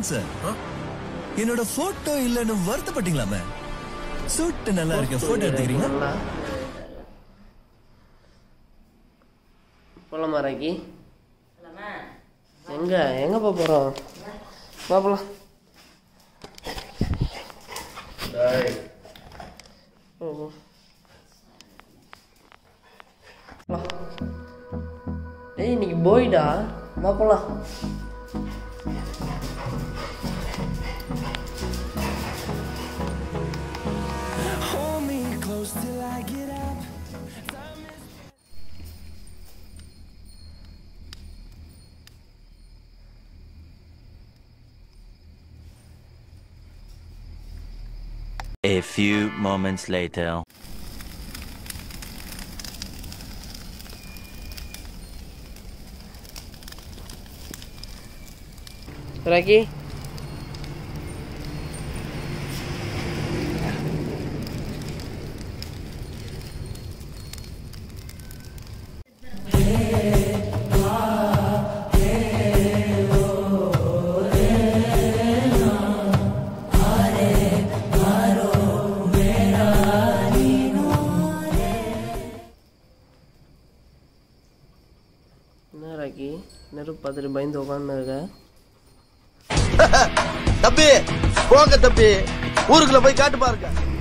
மோகன் சார் என்னோட போட்டோ இல்லன்னு வருத்தப்பட்டீங்களாமே சூட் நல்லா இருக்கு போட்டோ எடுத்துக்கிறீங்களா நல்லா. போலாமா ராக்கி எங்க எங்க போக போறோம் வா போலாம் போ, போ. வா. டேய் இன்னைக்கு போய்டா வா போலாம் A few moments later. Rakhi என்ன ராக்கி நெருப்பு பார்த்துட்டு பயந்து உட்காந்து இருக்க தம்பி போங்க தம்பி ஊருக்குள்ள போய் காட்டு பாருங்க